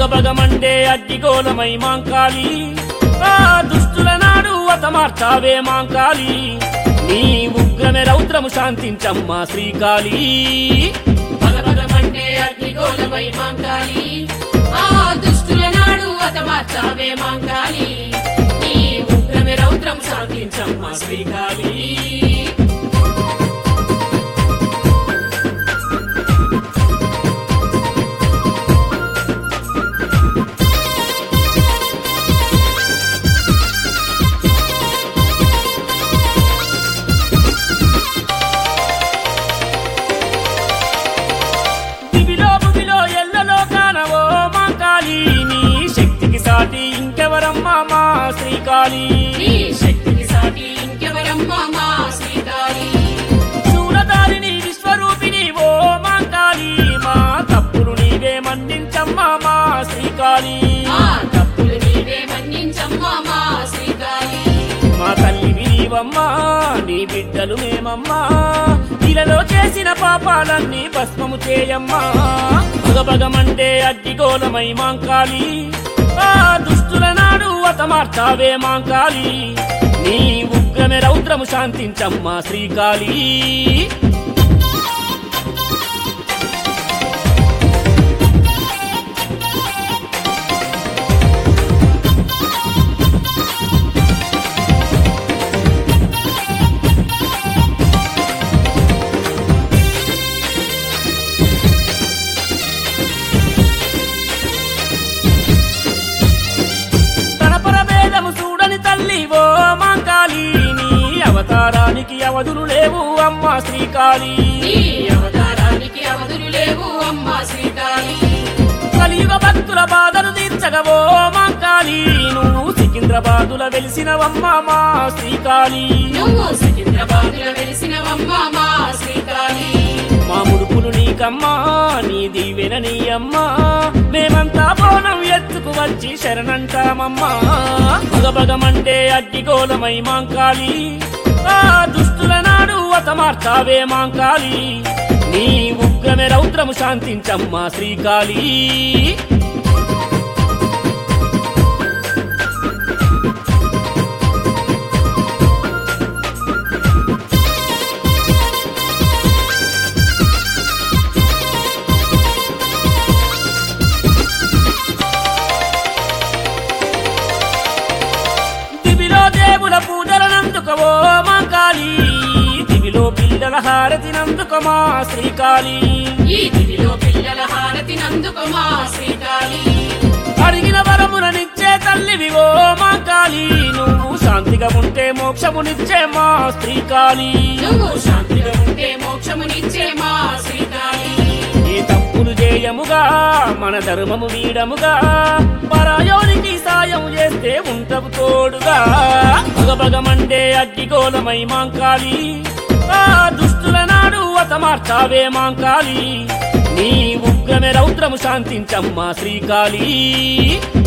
భగభగమండే అగ్గిగోళమై మాంకాలి ఆ దుష్టుల నాడు అతమార్చావే మాంకాలి నీ ఉగ్రమే రౌద్రము శాంతించమ్మా శ్రీకాళీ భగభగమండే అగ్నిగోళమై మాంకాలి ఆ దుష్టుల నాడు అతమార్చావే మాంకాలి నీ ఉగ్రమే రౌద్రం సాగించమ్మా శ్రీకాళి దివిలో భువిలో ఎల్లలో కానవో మాంకాలి నీ శక్తికి సాటి ఇంకెవరమ్మా మా శ్రీకాళీ నీ శక్తికి సాటి ఇంకెవరమ్మా మా శ్రీకాళి శూలధారిణి విశ్వరూపిణి ఓ మాంకాళి మా తప్పులు నీవే మన్నించమ్మా మా శ్రీకాళీ మా తప్పులు నీవే మన్నించమ్మా మా శ్రీకాళి మా తల్లి నీవమ్మా నీ బిడ్డలు మేమమ్మా ఇలలో చేసిన పాపాలన్నీ భస్మము చేయమ్మా భగభగమంటే అగ్గిగోళమై మాంకాలి ఆ దుష్టుల నాడు అతమార్చావే మాంకాలి నీ ఉగ్రమే రౌద్రము శాంతించమ్మా శ్రీకాళీ తనపర భేదము చూడని తల్లి ఓ మాంకాళి నీ అవతారానికి అవధులు లేవు అమ్మా శ్రీకాళీ నీ అవతారానికి అవధులు లేవు అమ్మా శ్రీకాళి కలియుగ భక్తుల బాధలు తీర్చగవో మాంకాళి నువ్వు సికింద్రాబాదుల వెలిసినవమ్మ మా శ్రీకాళీ నువ్వు సికింద్రాబాదులో వెలిసినవమ్మా మా శ్రీకాళి మా ముడుపులు నీకమ్మా నీ దీవెన నీ అమ్మా మేమంతా బోనం ఎత్తుకు వచ్చి శరణంటామమ్మా భగభగమంటే అగ్గిగోళమై మాంకాళి ఆ దుష్టుల నాడు అతమార్చావే మాంకాళి నీ ఉగ్రమే రౌద్రము శాంతించమ్మా శ్రీకాళీ దివిలో దేవుల పూజలనందుకవో మా కాళీ దివిలో పిల్లల హారతినందుక మా శ్రీకాళీ ఈ దివిలో పిల్లల హారతి నందుకు మా శ్రీకాళి అడిగిన వరములనిచ్చే తల్లివి ఓ మా కాళీ నువ్వు శాంతిగా ఉంటే మోక్షమునిచ్చే మా శ్రీకాళీ నువ్వు శాంతిగా ఉంటే మోక్షమునిచ్చే మా శ్రీకాళి ఏ తప్పులు చేయముగా మన ధర్మము వీడముగా పరాయోనికి సాయం చేస్తే ఉంటవు తోడుగా భగభగమంటే అగ్గిగోళమై మాంకాలి ఆ దుష్టుల నాడు అతమార్చావే మాంకాలి నీ ఉగ్రమే రౌద్రము శాంతించమ్మా శ్రీకాళీ